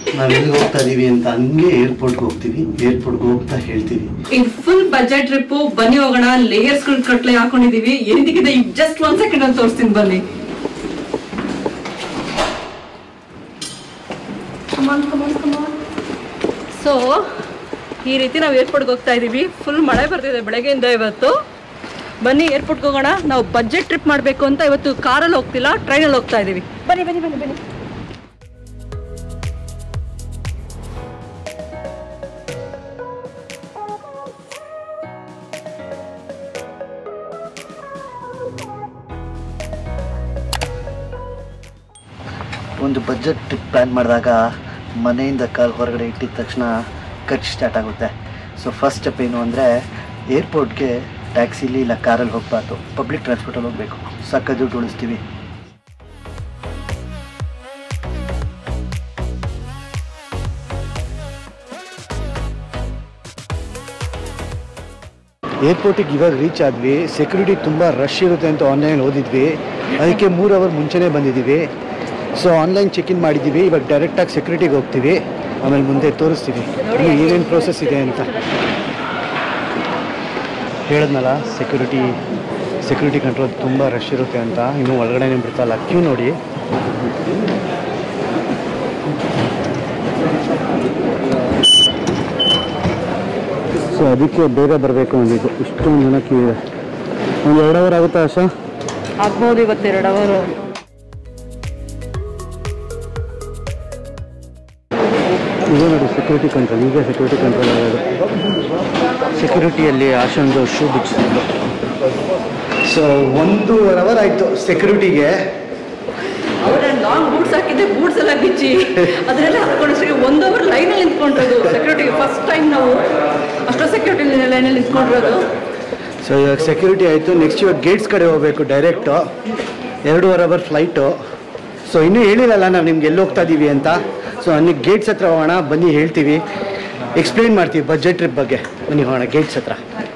ನಾವು ಎಲ್ಲಿಗೆ ಹೋಗ್ತಾ ಇದೀವಿ ಅಂತ ಹಂಗೆ ಏರ್ಪೋರ್ಟ್ಗೆ ಹೋಗ್ತೀವಿ ಏರ್ಪೋರ್ಟ್ಗೆ ಹೋಗ್ತಾ ಹೇಳ್ತೀವಿ ಈ ಫುಲ್ ಬಜೆಟ್ ಟ್ರಿಪ್ ಬನ್ನಿ ಹೋಗೋಣ ಲೇಯರ್ಸ್ ಕಟ್ಲೆ ಹಾಕೊಂಡಿದೀವಿ ಏನಿದೆ ಜಸ್ಟ್ ಒಂದ್ ಸೆಕೆಂಡ್ ಅಂತ ತೋರಿಸ್ತೀನಿ ಬನ್ನಿ ಸೊ ಈ ರೀತಿ ನಾವು ಏರ್ಪೋರ್ಟ್ಗೆ ಹೋಗ್ತಾ ಇದೀವಿ ಫುಲ್ ಮಳೆ ಬರ್ತಿದೆ ಬೆಳಗ್ಗೆಯಿಂದ ಇವತ್ತು ಬನ್ನಿ ಏರ್ಪೋರ್ಟ್ಗೆ ಹೋಗೋಣ ನಾವು ಬಜೆಟ್ ಟ್ರಿಪ್ ಮಾಡಬೇಕು ಅಂತ ಇವತ್ತು ಕಾರಲ್ಲಿ ಹೋಗ್ತಿಲ್ಲ ಟ್ರೈನಲ್ಲಿ ಹೋಗ್ತಾ ಇದೀವಿ ಬನ್ನಿ ಬನ್ನಿ ಬನ್ನಿ ಬನ್ನಿ ಒಂದು ಬಜೆಟ್ ಟ್ರಿಪ್ ಪ್ಲ್ಯಾನ್ ಮಾಡಿದಾಗ ಮನೆಯಿಂದ ಕಾಲ್ ಹೊರಗಡೆ ಇಟ್ಟಿದ ತಕ್ಷಣ ಖರ್ಚು ಸ್ಟಾರ್ಟ್ ಆಗುತ್ತೆ ಸೊ ಫಸ್ಟ್ ಸ್ಟೆಪ್ ಏನು ಅಂದರೆ ಏರ್ಪೋರ್ಟ್ಗೆ ಟ್ಯಾಕ್ಸಿಲಿ ಇಲ್ಲ ಕಾರಲ್ಲಿ ಹೋಗ್ಬಾರ್ದು ಪಬ್ಲಿಕ್ ಟ್ರಾನ್ಸ್ಪೋರ್ಟಲ್ಲಿ ಹೋಗಬೇಕು ಸಕ್ಕ ದುಡ್ಡು ಉಳಿಸ್ತೀವಿ ಏರ್ಪೋರ್ಟಿಗೆ ಇವಾಗ ರೀಚ್ ಆದ್ವಿ ಸೆಕ್ಯೂರಿಟಿ ತುಂಬ ರಶ್ ಇರುತ್ತೆ ಅಂತ ಆನ್ಲೈನ್ ಓದಿದ್ವಿ ಅದಕ್ಕೆ ಮೂರು ಅವರ್ ಮುಂಚೆನೇ ಬಂದಿದ್ದೀವಿ ಸೊ ಆನ್ಲೈನ್ ಚೆಕ್ ಇನ್ ಮಾಡಿದ್ದೀವಿ ಇವಾಗ ಡೈರೆಕ್ಟಾಗಿ ಸೆಕ್ಯೂರಿಟಿಗೆ ಹೋಗ್ತೀವಿ ಆಮೇಲೆ ಮುಂದೆ ತೋರಿಸ್ತೀವಿ ಇನ್ನು ಏನೇನು ಪ್ರೋಸೆಸ್ ಇದೆ ಅಂತ ಹೇಳಿದ್ನಲ್ಲ ಸೆಕ್ಯೂರಿಟಿ ಸೆಕ್ಯೂರಿಟಿ ಕಂಟ್ರೋಲ್ ತುಂಬ ರಶ್ ಇರುತ್ತೆ ಅಂತ ಇನ್ನೂ ಒಳಗಡೆನೇ ಬಿಡ್ತಲ್ಲ ಕ್ಯೂ ನೋಡಿ ಸೊ ಅದಕ್ಕೆ ಬೇಗ ಬರಬೇಕು ಅಂದಿದ್ದು ಇಷ್ಟೊಂದು ಜನ ಕ್ಯೂ ಇದೆ ಒಂದು ಎರಡು ಅವರ್ ಆಗುತ್ತಾ ಆಶಾ ಆಗ್ಬೋದು ಇವತ್ತು ಎರಡು ಅವರು ಇದೆ ನೋಡಿ ಸೆಕ್ಯೂರಿಟಿ ಕಂಟ್ರೋಲ್ ಈಗ ಸೆಕ್ಯೂರಿಟಿ ಕಂಟ್ರೋಲ್ ಆಗೋದು ಸೆಕ್ಯೂರಿಟಿಯಲ್ಲಿ ಆಶೊಂದು ಶೂ ಬಿಚ್ಚಿದ್ರು ಸೊ ಒಂದೂವರೆ ಅವರ್ ಆಯಿತು ಸೆಕ್ಯೂರಿಟಿಗೆ ಅವ್ರ ಲಾಂಗ್ ಬೂಟ್ಸ್ ಹಾಕಿದ್ದೆ ಬೂಟ್ಸ್ ಎಲ್ಲ ಬಿಚ್ಚಿ ಅದನ್ನೆಲ್ಲ ಹಾಕೊಂಡಷ್ಟಿಗೆ ಒಂದು ಅವರ್ ಲೈನಲ್ಲಿ ನಿಂತ್ಕೊಂಡಿರೋದು ಸೆಕ್ಯೂರಿಟಿ ಫಸ್ಟ್ ಟೈಮ್ ನಾವು ಅಷ್ಟೋ ಸೆಕ್ಯೂರಿಟಿ ಲೈನಲ್ಲಿ ನಿಂತ್ಕೊಂಡಿರೋದು ಸೊ ಇವಾಗ ಸೆಕ್ಯೂರಿಟಿ ಆಯಿತು ನೆಕ್ಸ್ಟ್ ಇವಾಗ ಗೇಟ್ಸ್ ಕಡೆ ಹೋಗಬೇಕು ಡೈರೆಕ್ಟು ಎರಡೂವರೆ ಅವರ್ ಫ್ಲೈಟು ಸೊ ಇನ್ನೂ ಹೇಳಿರಲ್ಲ ನಾವು ನಿಮ್ಗೆ ಎಲ್ಲಿ ಹೋಗ್ತಾ ಇದ್ದೀವಿ ಅಂತ ಸೊ ನನಗೆ ಗೇಟ್ಸ್ ಹತ್ರ ಹೋಗೋಣ ಬನ್ನಿ ಹೇಳ್ತೀವಿ ಎಕ್ಸ್ಪ್ಲೈನ್ ಮಾಡ್ತೀವಿ ಬಜೆಟ್ ಟ್ರಿಪ್ ಬಗ್ಗೆ ಬನ್ನಿ ಹೋಗೋಣ ಗೇಟ್ಸ್ ಹತ್ರ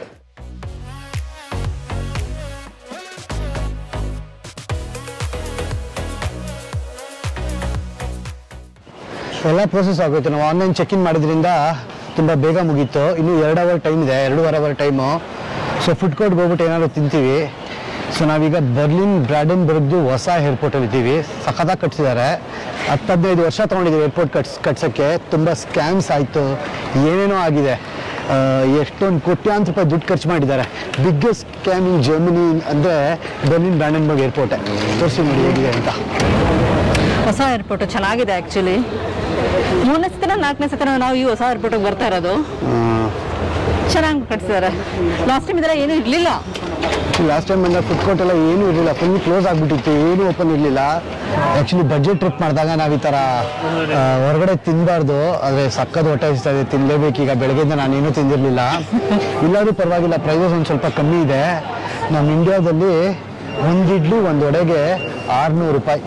ಎಲ್ಲ ಪ್ರೋಸೆಸ್ ಆಗೋಯ್ತು ನಾವು ಆನ್ಲೈನ್ ಚೆಕ್ ಇನ್ ಮಾಡೋದ್ರಿಂದ ತುಂಬ ಬೇಗ ಮುಗೀತು ಇನ್ನು ಎರಡು ಅವರ್ ಟೈಮ್ ಇದೆ ಎರಡೂವರೆ ಅವರ್ ಟೈಮು ಸೊ ಫುಡ್ ಕೋರ್ಟ್ಗೆ ಹೋಗ್ಬಿಟ್ಟು ಏನಾದ್ರು ತಿಂತೀವಿ ಸೊ ನಾವೀಗ ಬರ್ಲಿನ್ ಬ್ರಾಡನ್ಬರ್ಗ್ದು ಹೊಸ ಏರ್ಪೋರ್ಟಲ್ಲಿ ಇದ್ದೀವಿ ಸಖತ್ತಾಗಿ ಕಟ್ಸಿದ್ದಾರೆ ಹತ್ತು ಹದಿನೈದು ವರ್ಷ ತೊಗೊಂಡಿದ್ದೀವಿ ಏರ್ಪೋರ್ಟ್ ಕಟ್ಸ್ ಕಟ್ಸೋಕ್ಕೆ ತುಂಬ ಸ್ಕ್ಯಾಮ್ಸ್ ಆಯಿತು ಏನೇನೋ ಆಗಿದೆ ಆ, ಎಷ್ಟೊಂದು ಕೋಟ್ಯಾಂತರ ರೂಪಾಯಿ ದುಡ್ಡು ಖರ್ಚು ಮಾಡಿದ್ದಾರೆ ಬಿಗ್ಗೆಸ್ಟ್ ಸ್ಕ್ಯಾಮ್ ಇನ್ ಜರ್ಮನಿ ಅಂದರೆ ಬರ್ಲಿನ್ ಬ್ರಾಂಡನ್ಬರ್ಗ್ ಏರ್ಪೋರ್ಟೆ ತೋರಿಸಿ ನೋಡಿ ಹೇಗಿದೆ ಅಂತ ಹೊಸ ಏರ್ಪೋರ್ಟ್ ಚೆನ್ನಾಗಿದೆ ಆ್ಯಕ್ಚುಲಿ ಮೂರನೇ ಸತಿನ ನಾಲ್ಕನೇ ಸತಿನ ನಾವು ಈ ಹೊಸ ಏರ್ಪೋರ್ಟಿಗೆ ಬರ್ತಾ ಇರೋದು ಆ, ಚೆನ್ನಾಗಿ ಕಟ್ಸಿದ್ದಾರೆ ಲಾಸ್ಟ್ ಟೈಮ್ ಇದೆಲ್ಲ ಏನೂ ಇರಲಿಲ್ಲ ಲಾಸ್ಟ್ ಟೈಮ್ ಬಂದಾಗ ಫುಡ್ ಕೋರ್ಟ್ ಎಲ್ಲ ಏನೂ ಇರಲಿಲ್ಲ ಫುಲ್ ಕ್ಲೋಸ್ ಆಗಿಬಿಟ್ಟಿತ್ತು ಏನೂ ಓಪನ್ ಇರಲಿಲ್ಲ ಆ್ಯಕ್ಚುಲಿ ಬಜೆಟ್ ಟ್ರಿಪ್ ಮಾಡಿದಾಗ ನಾವು ಈ ಥರ ಆ, ಹೊರಗಡೆ ತಿನ್ನಬಾರ್ದು ಆದರೆ ಸಕ್ಕದ ಹೊಟ್ಟೆ ಹಸಿತಾ ಇದೆ ತಿನ್ನಲೇಬೇಕು ಈಗ ಬೆಳಗ್ಗೆಯಿಂದ ನಾನೇನೂ ತಿಂದಿರಲಿಲ್ಲ ಇಲ್ಲಾದ್ರೂ ಪರವಾಗಿಲ್ಲ ಪ್ರೈಸಸ್ ಒಂದು ಸ್ವಲ್ಪ ಕಮ್ಮಿ ಇದೆ ನಮ್ಮ ಇಂಡಿಯಾದಲ್ಲಿ ಒಂದು ಇಡ್ಲಿ ಒಂದು ವಡೆಗೆ ಆರುನೂರು ರೂಪಾಯಿ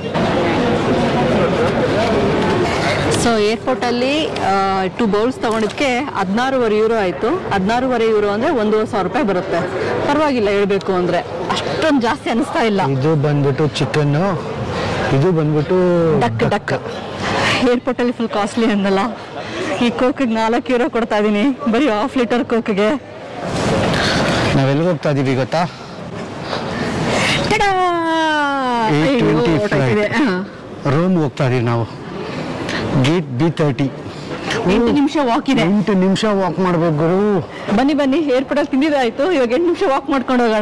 ಸೊ ಏರ್ಪೋರ್ಟಲ್ಲಿ ಟು ಬೌಲ್ಸ್ ತೊಗೊಂಡಿದ್ದಕ್ಕೆ ಹದಿನಾರೂವರೆ ಯೂರೋ ಆಯಿತು ಹದಿನಾರೂವರೆ ಯೂರೋ ಅಂದರೆ ಒಂದೂವರೆ ಸಾವಿರ ರೂಪಾಯಿ ಬರುತ್ತೆ ಪರವಾಗಿಲ್ಲ ಹೇಳ್ಬೇಕು ಅಂದರೆ ಅಷ್ಟೊಂದು ಜಾಸ್ತಿ ಅನಿಸ್ತಾ ಇಲ್ಲ ಇದು ಬಂದ್ಬಿಟ್ಟು ಚಿಕನ್ನು ಇದು ಬಂದ್ಬಿಟ್ಟು ಡಕ್ ಡಕ್ ಏರ್ಪೋರ್ಟಲ್ಲಿ ಫುಲ್ ಕಾಸ್ಟ್ಲಿ ಅಂದಲ್ಲ ಈ ಕೋಕಿಗೆ ನಾಲ್ಕು ಯೂರೋ ಕೊಡ್ತಾ ಇದ್ದೀನಿ ಬರೀ ಹಾಫ್ ಲೀಟರ್ ಕೋಕಿಗೆ ನಾವೆಲ್ಲಿಗೆ ಹೋಗ್ತಾ ಇದ್ದೀವಿ ಗೊತ್ತಾ ಏಟ್ ಟ್ವೆಂಟಿ ಫ್ಲೈಟ್ ರೋಮ್ ಹೋಗ್ತಾ ಇದೀವಿ ನಾವು ಗೇಟ್ ಬಿ ತರ್ಟಿ ಎಂಟು ನಿಮಿಷ ವಾಕ್ ಇದೆ ಎಂಟು ನಿಮಿಷ ವಾಕ್ ಮಾಡ್ಬೇಕು ಗುರು ಬನ್ನಿ ಬನ್ನಿ ಏರ್ಪೋರ್ಟಲ್ಲಿ ತಿಂದಿದ್ದಾಯ್ತು ಇವಾಗ ಎಂಟು ನಿಮಿಷ ವಾಕ್ ಮಾಡ್ಕೊಂಡು ಹೋಗೋಣ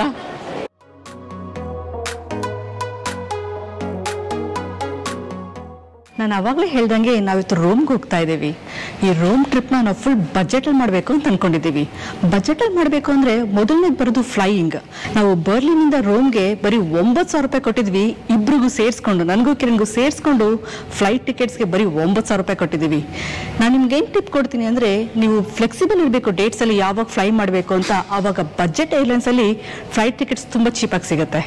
ನಾನು ಅವಾಗಲೇ ಹೇಳ್ದಂಗೆ ನಾವಿತ್ತು ರೋಮ್ಗೆ ಹೋಗ್ತಾ ಇದ್ದೀವಿ ಈ ರೋಮ್ ಟ್ರಿಪ್ನ ನಾವು ಫುಲ್ ಬಜೆಟಲ್ಲಿ ಮಾಡಬೇಕು ಅಂತ ಅನ್ಕೊಂಡಿದ್ದೀವಿ ಬಜೆಟಲ್ಲಿ ಮಾಡಬೇಕು ಅಂದರೆ ಮೊದಲನೇದು ಬರೋದು ಫ್ಲೈಯಿಂಗ್ ನಾವು ಬರ್ಲಿನಿಂದ ರೋಮ್ಗೆ ಬರೀ ಒಂಬತ್ತು ಸಾವಿರ ರೂಪಾಯಿ ಕೊಟ್ಟಿದ್ವಿ ಇಬ್ರಿಗೂ ಸೇರಿಸ್ಕೊಂಡು ನನಗೂ ಕಿರಣ್ಗೂ ಸೇರಿಸ್ಕೊಂಡು ಫ್ಲೈಟ್ ಟಿಕೆಟ್ಸ್ಗೆ ಬರೀ ಒಂಬತ್ತು ಸಾವಿರ ರೂಪಾಯಿ ಕೊಟ್ಟಿದ್ದೀವಿ ನಾನು ನಿಮ್ಗೆ ಏನು ಟಿಪ್ ಕೊಡ್ತೀನಿ ಅಂದರೆ ನೀವು ಫ್ಲೆಕ್ಸಿಬಲ್ ಇರಬೇಕು ಡೇಟ್ಸಲ್ಲಿ ಯಾವಾಗ ಫ್ಲೈ ಮಾಡಬೇಕು ಅಂತ ಆವಾಗ ಬಜೆಟ್ ಏರ್ಲೈನ್ಸಲ್ಲಿ ಫ್ಲೈಟ್ ಟಿಕೆಟ್ಸ್ ತುಂಬ ಚೀಪಾಗಿ ಸಿಗುತ್ತೆ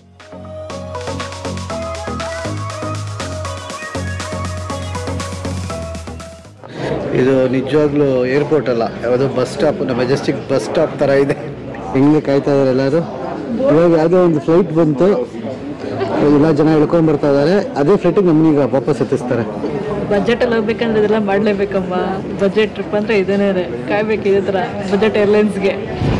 ಇದು ನಿಜವಾಗ್ಲೂ ಏರ್ಪೋರ್ಟ್ ಅಲ್ಲ ಯಾವುದೋ bus stop Majestic bus stop ಥರ ಇದೆ ಹೆಂಗೆ ಕಾಯ್ತಾ ಇದಾರೆ ಎಲ್ಲರೂ ಇವಾಗ ಯಾವುದೋ ಒಂದು ಫ್ಲೈಟ್ ಬಂತು ಎಲ್ಲ ಜನ ಇಳ್ಕೊಂಡ್ ಬರ್ತಾ ಇದಾರೆ ಅದೇ ಫ್ಲೈಟಿಗೆ ನಮ್ಗೀಗ ವಾಪಸ್ ಎತ್ತಿಸ್ತಾರೆ ಬಜೆಟ್ ಅಲ್ಲಿ ಹೋಗ್ಬೇಕಂದ್ರೆ ಇದೆಲ್ಲ ಮಾಡ್ಲೇಬೇಕಮ್ಮ ಬಜೆಟ್ ಟ್ರಿಪ್ ಅಂದ್ರೆ ಇದೇನೇ ಇದೆ ಕಾಯ್ಬೇಕು ಇದೇ ತರ ಬಜೆಟ್ ಏರ್ಲೈನ್ಸ್ಗೆ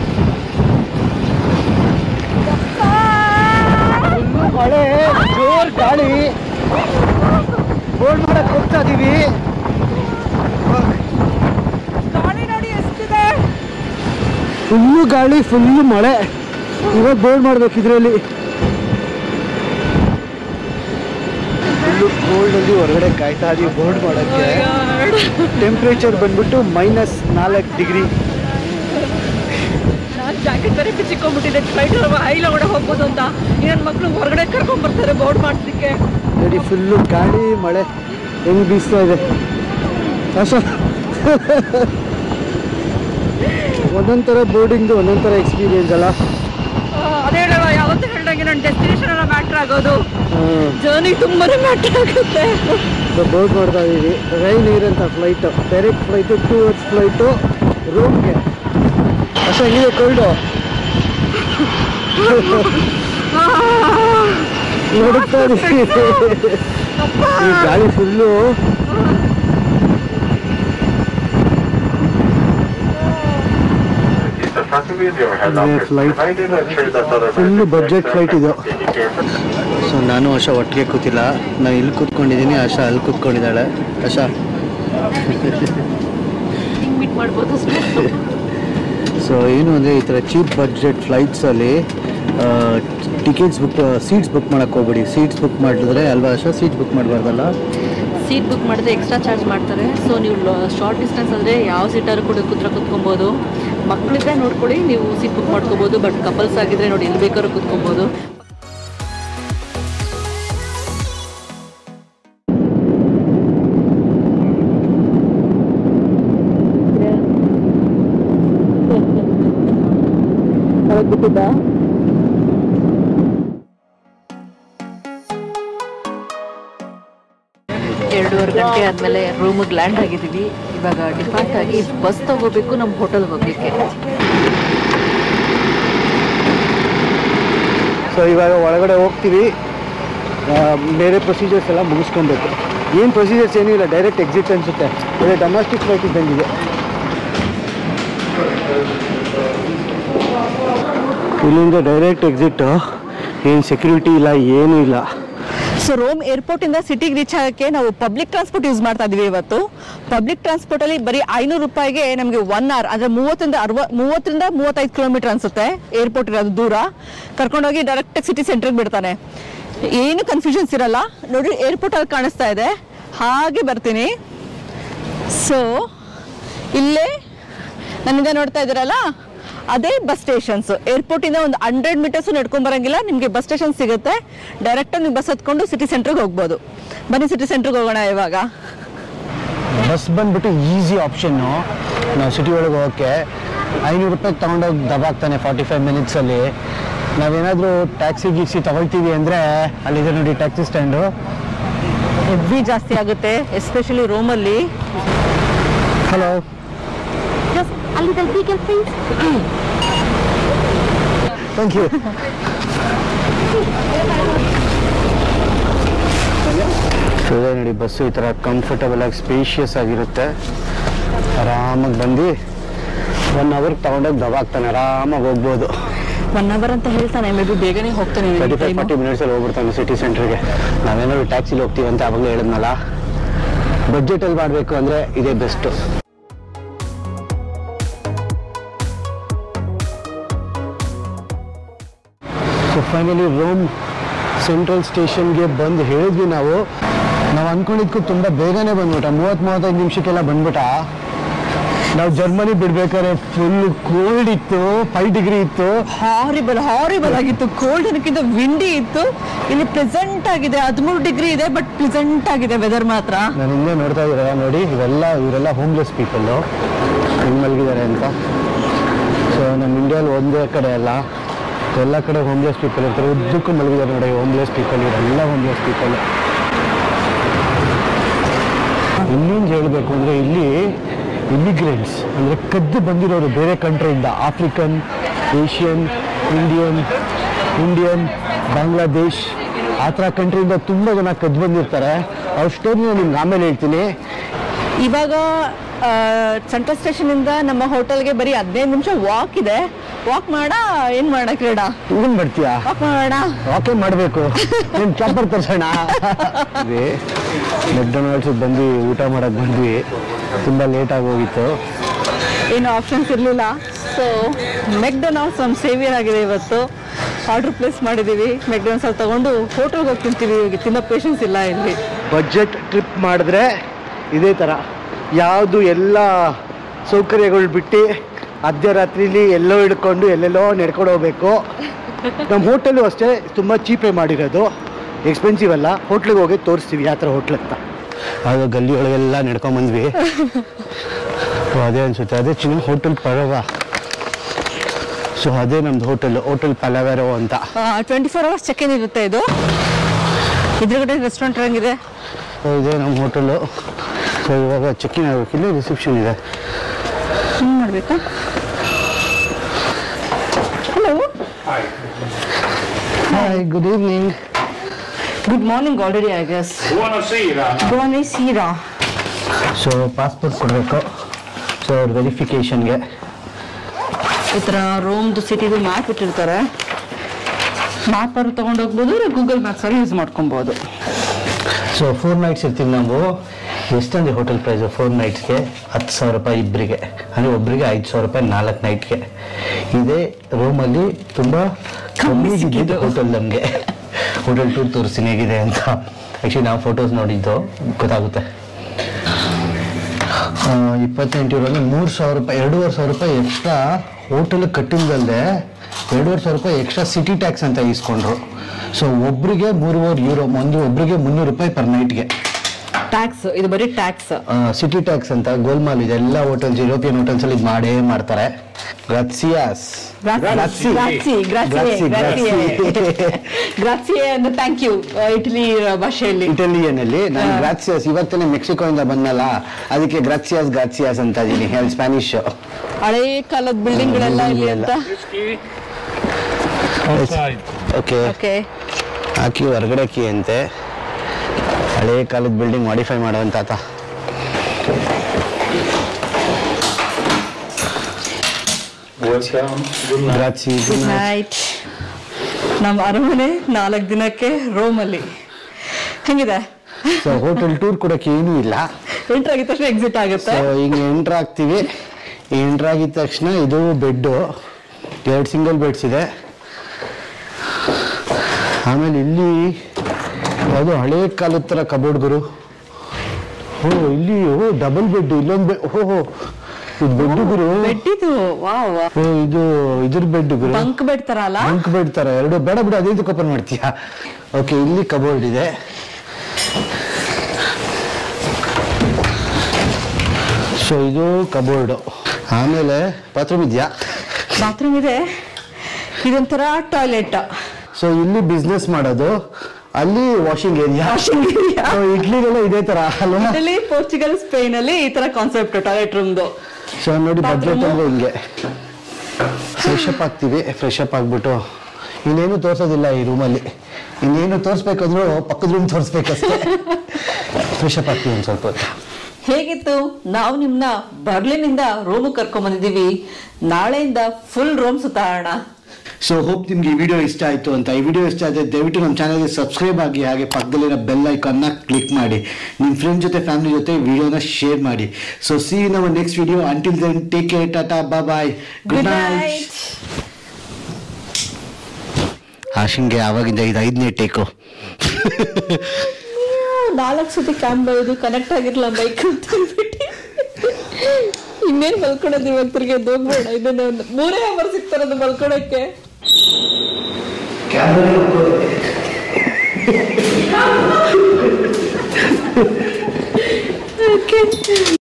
ಮಳೆ ಜೋರ್ ಗಾಳಿ ಬೋರ್ಡ್ ಮಾಡಕ್ ಹೋಗ್ತಾ ಇದೀವಿ ಫುಲ್ಲು ಗಾಳಿ ಫುಲ್ಲು ಮಳೆ ಇವಾಗ ಬೋರ್ಡ್ ಮಾಡ್ಬೇಕು ಇದರಲ್ಲಿ ಫುಲ್ಲು ಕೋಲ್ಡಲ್ಲಿ ಹೊರಗಡೆ ಕಾಯ್ತಾ ಇದೀವಿ ಬೋರ್ಡ್ ಮಾಡೋಕ್ಕೆ ಟೆಂಪ್ರೇಚರ್ ಬಂದ್ಬಿಟ್ಟು ಮೈನಸ್ ನಾಲ್ಕು ಡಿಗ್ರಿ ನಾನು ಜಾಕೆಟ್ ಬೇರೆ ಬಿಚ್ಚಿಕೊಂಡ್ಬಿಟ್ಟಿದ್ದೆ ಫ್ಲೈಟ್ ಹೈಲ ಒಳಗೆ ಹೋಗ್ಬೋದು ಅಂತ ನನ್ನ ಮಕ್ಕಳು ಹೊರಗಡೆ ಕರ್ಕೊಂಡ್ ಬರ್ತಾರೆ ಬೋರ್ಡ್ ಮಾಡ್ಸಲಿಕ್ಕೆ ನೋಡಿ ಫುಲ್ಲು ಗಾಳಿ ಮಳೆ ಹೆಂಗ್ ಬೀಸ್ತಾ ಇದೆ ಅಶ ಒಂದೊಂದ್ ಥರ ಬೋರ್ಡಿಂಗ್ದು ಒಂದೊಂದ್ ಥರ ಎಕ್ಸ್ಪೀರಿಯನ್ಸ್ ಅಲ್ಲ ಅದೇ ಹೇಳವ ಯಾವತ್ತೂ ಹೇಳ್ದಂಗೆ ನನ್ನ ಡೆಸ್ಟಿನೇಷನ್ ಎಲ್ಲ ಮ್ಯಾಟ್ರ್ ಆಗೋದು ಹ್ಮ್. ಜರ್ನಿ ತುಂಬಾನೇ ಮ್ಯಾಟ್ರ್ ಆಗುತ್ತೆ ಬೋರ್ಡ್ ಮಾಡ್ತಾ ಇದೀವಿ ರೈನ್ ಏರ್ ಅಂತ flight direct flight two hours flight ರೂಮ್ಗೆ ಅಷ್ಟ ಹೆಂಗಿದೆ ಕೋಲ್ಡು ನೋಡುತ್ತಾ ಇದೀವಿ ಈ ಗಾಳಿ full flight full budget flight ಇದು ಸೊ ನಾನು ಆಶಾ ಒಟ್ಟಿಗೆ ಕೂತಿಲ್ಲ ನಾನು ಇಲ್ಲಿ ಕೂತ್ಕೊಂಡಿದ್ದೀನಿ ಆಶಾ ಅಲ್ಲಿ ಕೂತ್ಕೊಂಡಿದ್ದಾಳೆ ಆಶಾ ಹಿಂಗ್ ಮೀಟ್ ಮಾಡ್ಬೋದು ಸೊ ಏನು ಅಂದರೆ ಈ ಥರ ಚೀಪ್ ಬಡ್ಜೆಟ್ ಫ್ಲೈಟ್ಸಲ್ಲಿ ಟಿಕೆಟ್ಸ್ ಬುಕ್ ಸೀಟ್ಸ್ ಬುಕ್ ಮಾಡೋಕ್ಕೆ ಹೋಗ್ಬೇಡಿ ಸೀಟ್ಸ್ ಬುಕ್ ಮಾಡಿದ್ರೆ ಅಲ್ವಾ ಆಶಾ ಸೀಟ್ಸ್ ಬುಕ್ ಮಾಡಬಾರ್ದಲ್ಲ ಸೀಟ್ ಬುಕ್ ಮಾಡಿದ್ರೆ ಎಕ್ಸ್ಟ್ರಾ ಚಾರ್ಜ್ ಮಾಡ್ತಾರೆ ಸೊ ನೀವು ಶಾರ್ಟ್ ಡಿಸ್ಟೆನ್ಸ್ ಅಂದರೆ ಯಾವ ಸೀಟಾದ್ರು ಕೂಡ ಕೂತ್ರ ಕೂತ್ಕೊಬೋದು ಮಕ್ಕಳಿದ್ರೆ ನೋಡ್ಕೊಳ್ಳಿ ನೀವು ಸೀಟ್ ಬುಕ್ ಮಾಡ್ಕೋಬೋದು ಬಟ್ ಕಪಲ್ಸ್ ಆಗಿದ್ರೆ ನೋಡಿ ಎಲ್ಲಿ ಬೇಕಾದ್ರೂ ಕೂತ್ಕೊಬೋದು ಬಿಟ್ಟಿದ್ದ ಎರಡೂವರೆ ಗಂಟೆ ಆದಮೇಲೆ ರೂಮಿಗೆ ಲ್ಯಾಂಡ್ ಆಗಿದ್ದೀವಿ ಇವಾಗ ಡಿಪಾರ್ಟ್ ಆಗಿ ಬಸ್ ತಗೋಬೇಕು ನಮ್ಮ ಹೋಟೆಲ್ಗೆ ಹೋಗ್ಲಿಕ್ಕೆ ಸೊ ಇವಾಗ ಒಳಗಡೆ ಹೋಗ್ತೀವಿ ಆ, ಬೇರೆ ಪ್ರೊಸೀಜರ್ಸ್ ಎಲ್ಲ ಮುಗಿಸ್ಕೊಬೇಕು ಏನು ಪ್ರೊಸೀಜರ್ಸ್ ಏನೂ ಇಲ್ಲ ಡೈರೆಕ್ಟ್ ಎಕ್ಸಿಟ್ ಅನಿಸುತ್ತೆ ಒಳ್ಳೆ ಡೊಮೆಸ್ಟಿಕ್ ಫ್ಲೈಟ್ ಇದ್ದಂಗಿದೆ ಇಲ್ಲಿಂದ ಡೈರೆಕ್ಟ್ ಎಕ್ಸಿಟ್ ಏನು ಸೆಕ್ಯೂರಿಟಿ ಇಲ್ಲ ಏನೂ ಇಲ್ಲ ಸೊ ರೋಮ್ ಏರ್ಪೋರ್ಟ್ ಇಂದ ಸಿಟಿಗೆ ರೀಚ್ ಆಗಕ್ಕೆ ನಾವು ಪಬ್ಲಿಕ್ ಟ್ರಾನ್ಸ್ಪೋರ್ಟ್ ಯೂಸ್ ಮಾಡ್ತಾ ಇದೀವಿ ಇವತ್ತು ಪಬ್ಲಿಕ್ ಟ್ರಾನ್ಸ್ಪೋರ್ಟ್ ಅಲ್ಲಿ ಬರೀ ಐನೂರು ರೂಪಾಯಿಗೆ ನಮಗೆ ಒನ್ ಅವರ್ ಅಂದ್ರೆ ಮೂವತ್ತರಿಂದ ಅರವ ಮೂವತ್ತರಿಂದ ಮೂವತ್ತೈದು ಕಿಲೋಮೀಟರ್ ಅನ್ಸುತ್ತೆ ಏರ್ಪೋರ್ಟ್ ಇರೋದು ದೂರ ಕರ್ಕೊಂಡೋಗಿ ಡೈರೆಕ್ಟ್ ಸಿಟಿ ಸೆಂಟ್ರಿಗೆ ಬಿಡ್ತಾನೆ ಏನು ಕನ್ಫ್ಯೂಷನ್ಸ್ ಇರಲ್ಲ ನೋಡಿ ಏರ್ಪೋರ್ಟ್ ಅಲ್ಲಿ ಕಾಣಿಸ್ತಾ ಇದೆ ಹಾಗೆ ಬರ್ತೀನಿ ಸೊ ಇಲ್ಲೇ ನನ್ನಿಂದ ನೋಡ್ತಾ ಇದ್ದೀರಲ್ಲ ಅದೇ ಬಸ್ ಸ್ಟೇಷನ್ಸ್ ಏರ್ಪೋರ್ಟ್ ಇಂದ ಒಂದು ಹಂಡ್ರೆಡ್ ಮೀಟರ್ಸ್ ನಡ್ಕೊಂಡ್ ಬರಂಗಿಲ್ಲ ನಿಮಗೆ ಬಸ್ ಸ್ಟೇಷನ್ ಸಿಗುತ್ತೆ ಡೈರೆಕ್ಟ್ ನೀವು ಬಸ್ ಹತ್ಕೊಂಡು ಸಿಟಿ ಸೆಂಟ್ರಿಗೆ ಹೋಗ್ಬೋದು ಬನ್ನಿ ಸಿಟಿ ಸೆಂಟ್ರಿಗೆ ಹೋಗೋಣ ಇವಾಗ ಬಸ್ ಬಂದ್ಬಿಟ್ಟು ಈಸಿ ಆಪ್ಷನ್ನು ನಾವು ಸಿಟಿ ಒಳಗೆ ಹೋಗೋಕ್ಕೆ ಐನೂರು ರೂಪಾಯಿ ತೊಗೊಂಡೋಗಿ ದಬಾಕ್ತಾನೆ ಫಾರ್ಟಿ ಫೈವ್ ಮಿನಿಟ್ಸಲ್ಲಿ ನಾವೇನಾದರೂ ಟ್ಯಾಕ್ಸಿ ಗೀಕ್ಸಿ ತಗೊಳ್ತೀವಿ ಅಂದರೆ ಅಲ್ಲಿದೆ ನೋಡಿ ಟ್ಯಾಕ್ಸಿ ಸ್ಟ್ಯಾಂಡು ಹೆವಿ ಜಾಸ್ತಿ ಆಗುತ್ತೆ ಎಸ್ಪೆಷಲಿ ರೋಮಲ್ಲಿ hello a little bigger, please. Thank you so ಇದೆ ನೋಡಿ ಬಸ್ಸು ಈ ಥರ ಕಂಫರ್ಟಬಲ್ ಆಗಿ ಸ್ಪೇಷಿಯಸ್ ಆಗಿರುತ್ತೆ ಆರಾಮಾಗಿ ಬಂದು ಒನ್ ಅವರ್ ತಗೊಂಡೋಗಿ ದಬಾಕ್ತಾನೆ ಆರಾಮಾಗಿ ಹೋಗ್ಬೋದು ಒನ್ ಅವರ್ ಅಂತ ಹೇಳ್ತಾನೆ ಮೇ ಬಿ ಬೇಗನೆ ಹೋಗ್ತಾನೆ ತರ್ಟಿ ಫೈವ್ ಫಾರ್ಟಿ ಮಿನಿಟ್ಸಲ್ಲಿ ಹೋಗ್ಬಿಡ್ತಾನೆ ಸಿಟಿ ಸೆಂಟ್ರಿಗೆ ನಾವೇನಾದ್ರು ಟ್ಯಾಕ್ಸಿಲಿ ಹೋಗ್ತೀವಿ ಅಂತ ಆವಾಗಲೇ ಹೇಳಿದ್ನಲ್ಲ ಬಡ್ಜೆಟಲ್ಲಿ ಮಾಡಬೇಕು ಅಂದರೆ ಇದೇ best so finally Rome central ಸ್ಟೇಷನ್ಗೆ ಬಂದು ಹೇಳಿದ್ವಿ ನಾವು ನಾವು ಅಂದ್ಕೊಂಡಿದ್ಕು ತುಂಬ ಬೇಗನೆ ಬಂದ್ಬಿಟ್ಟ ಮೂವತ್ತು ಮೂವತ್ತೈದು ನಿಮಿಷಕ್ಕೆಲ್ಲ ಬಂದ್ಬಿಟ್ಟ ನಾವು ಜರ್ಮನಿ ಬಿಡ್ಬೇಕಾದ್ರೆ ಫುಲ್ ಕೋಲ್ಡ್ ಇತ್ತು ಫೈವ್ ಡಿಗ್ರಿ ಇತ್ತು ಹಾರಿಬಲ್ ಹಾರಿಬಲ್ ಆಗಿತ್ತು ಕೋಲ್ಡ್ ಅನ್ನಕ್ಕಿಂತ ವಿಂಡಿ ಇತ್ತು ಇಲ್ಲಿ ಪ್ರೆಸೆಂಟ್ ಆಗಿದೆ ಹದಿಮೂರು ಡಿಗ್ರಿ ಇದೆ ಬಟ್ ಪ್ರೆಸೆಂಟ್ ಆಗಿದೆ ವೆದರ್ ಮಾತ್ರ ನಾನು ಹಿಂದೆ ನೋಡ್ತಾ ಇದ್ದೀರಾ ನೋಡಿ ಇವೆಲ್ಲ ಇವರೆಲ್ಲ ಹೋಮ್ಲೆಸ್ ಪೀಪಲ್ಲು ಹೆಂಗೆ ಮಲಗಿದ್ದಾರೆ ಅಂತ ಸೊ ನಮ್ಮ ಇಂಡಿಯಾದಲ್ಲಿ ಒಂದೇ ಕಡೆ ಅಲ್ಲ ಎಲ್ಲ ಕಡೆ ಹೋಮ್ಲೆಸ್ ಪೀಪಲ್ ಇರ್ತಾರೆ ಉದ್ದಕ್ಕೂ ಮಲಗಿದ್ದಾರೆ ನೋಡಿ ಹೋಮ್ಲೆಸ್ ಪೀಪಲ್ ಇವರೆಲ್ಲ ಹೋಮ್ಲೆಸ್ ಪೀಪಲ್ ಇನ್ನೊಂದು ಹೇಳಬೇಕು ಅಂದರೆ ಇಲ್ಲಿ ಇಮಿಗ್ರೆಂಟ್ಸ್ ಅಂದರೆ ಕದ್ದು ಬಂದಿರೋರು ಬೇರೆ ಕಂಟ್ರಿಯಿಂದ African Asian Indian Indian Bangladesh ಆ ಥರ ಕಂಟ್ರಿಯಿಂದ ತುಂಬ ಜನ ಕದ್ದು ಬಂದಿರ್ತಾರೆ ಅವ್ರ ಸ್ಟೋರಿನ ನಿಮ್ಗೆ ಆಮೇಲೆ ಹೇಳ್ತೀನಿ ಇವಾಗ ಸೆಂಟ್ರಲ್ ಸ್ಟೇಷನ್ ಇಂದ ನಮ್ಮ ಹೋಟೆಲ್ಗೆ ಬರೀ ಹದಿನೈದು ನಿಮಿಷ ವಾಕ್ ಇದೆ ವಾಕ್ ಮಾಡ ಏನ್ ಮಾಡ ಕ್ರೀಡಾ ಏನು ಮಾಡ್ತೀಯಾ ವಾಕ್ ಮಾಡೋಣ ವಾಕೆ ಮಾಡಬೇಕು ನೀನು ಕ್ಯಾಪರ್ ತರ್ಸೋಣ ಮೆಕ್ಡೊನಾಲ್ಡ್ಸ್ ಬಂದ್ವಿ ಊಟ ಮಾಡಕ್ಕೆ ಬಂದ್ವಿ ತುಂಬ ಲೇಟಾಗಿ ಹೋಗಿತ್ತು ಏನು ಆಪ್ಷನ್ಸ್ ಇರಲಿಲ್ಲ ಸೊ ಮೆಕ್ಡೊನಾಲ್ಡ್ಸ್ ನಮ್ಮ ಸೇವಿಯರ್ ಆಗಿದೆ ಇವತ್ತು ಆರ್ಡರ್ ಪ್ಲೇಸ್ ಮಾಡಿದ್ದೀವಿ ಮೆಕ್ಡೊನಾಲ್ಡ್ಸ್ ಅಲ್ಲಿ ತಗೊಂಡು ಹೋಟೆಲ್ಗೆ ಹೋಗಿ ತಿಂತೀವಿ ಇವಾಗ ತಿನ್ನೋ ಪೇಷನ್ಸ್ ಇಲ್ಲ ಇಲ್ಲಿ ಬಜೆಟ್ ಟ್ರಿಪ್ ಮಾಡಿದ್ರೆ ಇದೇ ಥರ ಯಾವುದು ಎಲ್ಲ ಸೌಕರ್ಯಗಳು ಬಿಟ್ಟು ಅರ್ಧರಾತ್ರಿಲಿ ಎಲ್ಲೋ ಹಿಡ್ಕೊಂಡು ಎಲ್ಲೆಲ್ಲೋ ನಡ್ಕೊಂಡು ಹೋಗ್ಬೇಕು ನಮ್ಮ ಹೋಟೆಲು ಅಷ್ಟೇ ತುಂಬ ಚೀಪೇ ಮಾಡಿರೋದು ಎಕ್ಸ್ಪೆನ್ಸಿವ್ ಅಲ್ಲ ಹೋಟ್ಲಿಗೆ ಹೋಗಿ ತೋರಿಸ್ತೀವಿ ಯಾವ ಥರ ಹೋಟ್ಲ್ ಅಂತ ಆಗ ಗಲ್ಲಿ ಒಳಗೆಲ್ಲ ನಡ್ಕೊಂಬಂದ್ವಿ ಓ, ಅದೇ ಅನ್ಸುತ್ತೆ ಅದೇ ಚಿನ್ನ ಹೋಟೆಲ್ ಪರವ ಸೊ ಅದೇ ನಮ್ದು ಹೋಟೆಲ್ ಹೋಟೆಲ್ ಪಲವೆರೋ ಅಂತ twenty four hours check in ಇರುತ್ತೆ ಇದು ಇದ್ರಗಡೆ ರೆಸ್ಟೋರೆಂಟ್ ಹೆಂಗಿದೆ ಸೊ ಇದೇ ನಮ್ಮ ಹೋಟೆಲು ಸೊ ಇವಾಗ ಚೆಕ್ಕಿನ್ ಆಗಬೇಕು ಇಲ್ಲೇ ರಿಸೆಪ್ಷನ್ ಇದೆ ಹಿಂಗೆ ಮಾಡಬೇಕಾ hello hi good evening good morning already I guess Buonasera. ಗೋನಿ ಸೀರಾ ಸೊ ಪಾಸ್ಪೋರ್ಟ್ ಕೊಡಬೇಕು ಸೊ ಅವ್ರ ವೆರಿಫಿಕೇಷನ್ಗೆ ಈ ಥರ ರೋಮ್ದು ಸಿಟಿದು ಮ್ಯಾಪ್ ಇಟ್ಟಿರ್ತಾರೆ ಮ್ಯಾಪ್ ಅವ್ರು ತೊಗೊಂಡು ಹೋಗ್ಬೋದು ಇಲ್ಲ ಗೂಗಲ್ ಮ್ಯಾಪ್ಸಲ್ಲಿ ಯೂಸ್ ಮಾಡ್ಕೊಬೋದು ಸೊ ಫೋರ್ ನೈಟ್ಸ್ ಇರ್ತೀವಿ ನಾವು ಎಷ್ಟಂದ್ರೆ ಹೋಟೆಲ್ ಪ್ರೈಸು ಫೋರ್ ನೈಟ್ಸ್ಗೆ ಹತ್ತು ಸಾವಿರ ರೂಪಾಯಿ ಇಬ್ಬರಿಗೆ ಅಂದರೆ ಒಬ್ಬರಿಗೆ ಐದು ಸಾವಿರ ರೂಪಾಯಿ ನಾಲ್ಕು ನೈಟ್ಗೆ ಇದೇ ರೂಮಲ್ಲಿ ತುಂಬ ಕಮ್ಮಿ ಇದ್ದಿದ್ದು ಹೋಟೆಲ್ ನಮಗೆ ಹೋಟೆಲ್ ಟೂರ್ ತೋರಿಸ್ತೀನಿ ಹೇಗಿದೆ ಅಂತ ಆ್ಯಕ್ಚುಲಿ ನಾವು ಫೋಟೋಸ್ ನೋಡಿದ್ದು ಗೊತ್ತಾಗುತ್ತೆ ಆ, ಇಪ್ಪತ್ತೆಂಟು ಯೂರೋ ಅಂದ್ರೆ ಮೂರು ಸಾವಿರ ರೂಪಾಯಿ ಎರಡೂವರೆ ಸಾವಿರ ರೂಪಾಯಿ ಎಕ್ಸ್ಟ್ರಾ ಹೋಟೆಲ್ ಕಟ್ಟಿಂದಲ್ಲದೆ ಎರಡೂವರೆ ಸಾವಿರ ರೂಪಾಯಿ ಎಕ್ಸ್ಟ್ರಾ ಸಿಟಿ ಟ್ಯಾಕ್ಸ್ ಅಂತ ಇಸ್ಕೊಂಡ್ರು ಸೊ ಒಬ್ರಿಗೆ ಮೂರುವರೆ ಯೂರೋ ಒಂದು ಒಬ್ರಿಗೆ ಮುನ್ನೂರು ರೂಪಾಯಿ ಪರ್ ನೈಟ್ಗೆ ಟ್ಯಾಕ್ಸ್ ಇದು ಬರೀ ಟ್ಯಾಕ್ಸ್ ಸಿಟಿ ಟ್ಯಾಕ್ಸ್ ಅಂತ ಗೋಲ್ಮಾಲ್ ಇದೆ ಎಲ್ಲ ಹೋಟೆಲ್ಸ್ ಯುರೋಪಿಯನ್ ಹೋಟೆಲ್ಸ್ ಅಲ್ಲಿ ಇದ್ ಮಾಡೇ ಮಾಡ್ತಾರೆ ಗ್ರಾಸಿಯಾಸ್ ಗ್ರಾಸಿ ಗ್ರಾಸಿ ಗ್ರಾಸಿ ಗ್ರಾಸಿ ಅಂದ್ರೆ ಥ್ಯಾಂಕ್ ಯು ಇಟಲಿ ಭಾಷೆಯಲ್ಲಿ ಇಟಾಲಿಯನ್ ಅಲ್ಲಿ ನಾನು ಗ್ರಾಸಿಯಾಸ್ ಇವತ್ತೇ ಮೆಕ್ಸಿಕೋಯಿಂದ ಬಂದಲ್ಲ ಅದಕ್ಕೆ ಗ್ರಾಸಿಯಾಸ್ ಗ್ರಾಸಿಯಾಸ್ ಅಂತ ಇದೀನಿ ಹೇಳಿ ಸ್ಪ್ಯಾನಿಷ್ ಹಳೇ ಕಾಲದ ಬಿಲ್ಡಿಂಗ್ಗಳೆಲ್ಲ ಇಲ್ಲಿ ಅಂತ Outside. ಓಕೆ ಓಕೆ ಹಾಕಿ ಹೊರಗಡೆ ಕೀ ಅಂತೆ ಹಳೇ ಕಾಲದ ಬಿಲ್ಡಿಂಗ್ ಮಾಡಿಫೈ ಮಾಡುವಂತ ಆತ Welcome. Good night. ಗ್ರಾಚಿ ಗುಡ್ ನೈಟ್ ನಮ್ಮ ಅರಮನೆ ನಾಲ್ಕು ದಿನಕ್ಕೆ ರೋಮಲ್ಲಿ ಹೆಂಗಿದೆ ಸೊ ಹೋಟೆಲ್ ಟೂರ್ ಕೊಡಕ್ಕೆ ಏನೂ ಇಲ್ಲ ಎಂಟ್ರ್ ಆಗಿದ ತಕ್ಷಣ ಎಕ್ಸಿಟ್ ಆಗುತ್ತೆ ಸೊ ಈಗ ಎಂಟ್ರ್ ಆಗ್ತೀವಿ ಎಂಟ್ರ್ ಆಗಿದ ತಕ್ಷಣ ಇದು ಬೆಡ್ಡು ಎರಡು ಸಿಂಗಲ್ ಬೆಡ್ಸ್ ಇದೆ ಆಮೇಲೆ ಇಲ್ಲಿ ಯಾವುದೋ ಹಳೆ ಕಾಲದ ಥರ ಕಬೋರ್ಡ್ ಗುರು ಓ ಇಲ್ಲಿ ಓ ಡಬಲ್ ಬೆಡ್ ಇಲ್ಲೊಂದು ಬೆಡ್ ಓಹೋ ಇದು ಬೆಡ್ ಗುರು ಬೆಡ್ ಇದು ವಾವ್ ಓ ಇದು ಇದ್ರ ಬೆಡ್ ಗುರು ಬಂಕ್ ಬೆಡ್ ತರ ಅಲ್ಲ ಬಂಕ್ ಬೆಡ್ ತರ ಎರಡು ಬೇಡ ಬಿಡು ಅದೇ ಓಪನ್ ಮಾಡ್ತೀಯಾ ಓಕೆ ಇಲ್ಲಿ ಕಬೋರ್ಡ್ ಇದೆ ಸೊ ಇದು ಕಬೋರ್ಡು ಆಮೇಲೆ ಬಾತ್ರೂಮ್ ಇದೆಯಾ ಬಾತ್ರೂಮ್ ಇದೆ ಇದೊಂಥರ ಟಾಯ್ಲೆಟ್ ಸೊ ಇಲ್ಲಿ ಬಿಸ್ನೆಸ್ ಮಾಡೋದು ಅಲ್ಲಿ ವಾಷಿಂಗ್ ಏರಿಯಾ ವಾಷಿಂಗ್ ಏರಿಯಾ ಇಡ್ಲಿಗೆಲ್ಲ ಇದೇ ತರ ಅಲ್ವಾ ಇಟಲಿ ಪೋರ್ಚುಗಲ್ ಸ್ಪೇನ್ ಅಲ್ಲಿ ಈ ತರ ಕಾನ್ಸೆಪ್ಟ್ ಟಾಯ್ಲೆಟ್ ರೂಮ್ದು ಸೊ ನೋಡಿ ಬಜೆಟ್ Bathroom. ಅಂದ್ರೆ ಹಿಂಗೆ ಫ್ರೆಶ್ ಅಪ್ ಆಗ್ತೀವಿ ಫ್ರೆಶ್ ಅಪ್ ಆಗ್ಬಿಟ್ಟು ಇನ್ನೇನು ತೋರ್ಸೋದಿಲ್ಲ ಈ ರೂಮಲ್ಲಿ ಇನ್ನೇನು ತೋರಿಸ್ಬೇಕಂದ್ರೂ ಪಕ್ಕದ ರೂಮ್ ತೋರಿಸ್ಬೇಕಷ್ಟೇ ಫ್ರೆಶ್ ಅಪ್ ಆಗ್ತೀವಿ ಒಂದು ಸ್ವಲ್ಪ ಹೊತ್ತು ಹೇಗಿತ್ತು ನಾವು ನಿಮ್ನ ಬರ್ಲಿನಿಂದ ರೋಮ್ ಕರ್ಕೊಂಡ್ ಬಂದಿದೀವಿ ನಾಳೆಯಿಂದ ಫುಲ್ ರೋಮ್ ಸುತ್ತಾಡೋಣ ಸೊ ಹೋಪ್ ನಿಮ್ಗೆ ಈ ವಿಡಿಯೋ ಇಷ್ಟ ಆಯಿತು ಅಂತ ಈ ವಿಡಿಯೋ ಇಷ್ಟ ಆದರೆ ದಯವಿಟ್ಟು ನಮ್ಮ ಚಾನಲ್ಗೆ ಸಬ್ಸ್ಕ್ರೈಬ್ ಆಗಿ ಹಾಗೆ ಪಕ್ಕದಲ್ಲಿರೋ ಬೆಲ್ ಐಕಾನ್ನ ಕ್ಲಿಕ್ ಮಾಡಿ ನಿಮ್ಮ ಫ್ರೆಂಡ್ ಜೊತೆ ಫ್ಯಾಮಿಲಿ ಜೊತೆ ವಿಡಿಯೋನ ಶೇರ್ ಮಾಡಿ ಸೊ ಸಿ ನಮ್ಮ next video until then take care tata bye good night ಆಶಿಂಗೆ ಆವಾಗಿಂದ ಇದು ಐದನೇ ಟೇಕು ನಾಲ್ಕು ಸತಿ ಕ್ಯಾಮ್ ಬರೋದು ಕನೆಕ್ಟ್ ಆಗಿರ್ಲ ಬೈಕ್ ಅಂತ ಅಂದ್ಬಿಟ್ಟು ಇನ್ನೇನ್ ಮಲ್ಕೊಳೋದು ಇವಾಗ ತಿರ್ಗಿ ಹೋಗ್ಬೇಡ ಇದನ್ನ ಒಂದು ಮೂರೇ ಅವರ್ ಸಿಗ್ತಾರದು ಮಲ್ಕೊಳಕ್ಕೆ ಕ್ಯಾಮ್ರಾ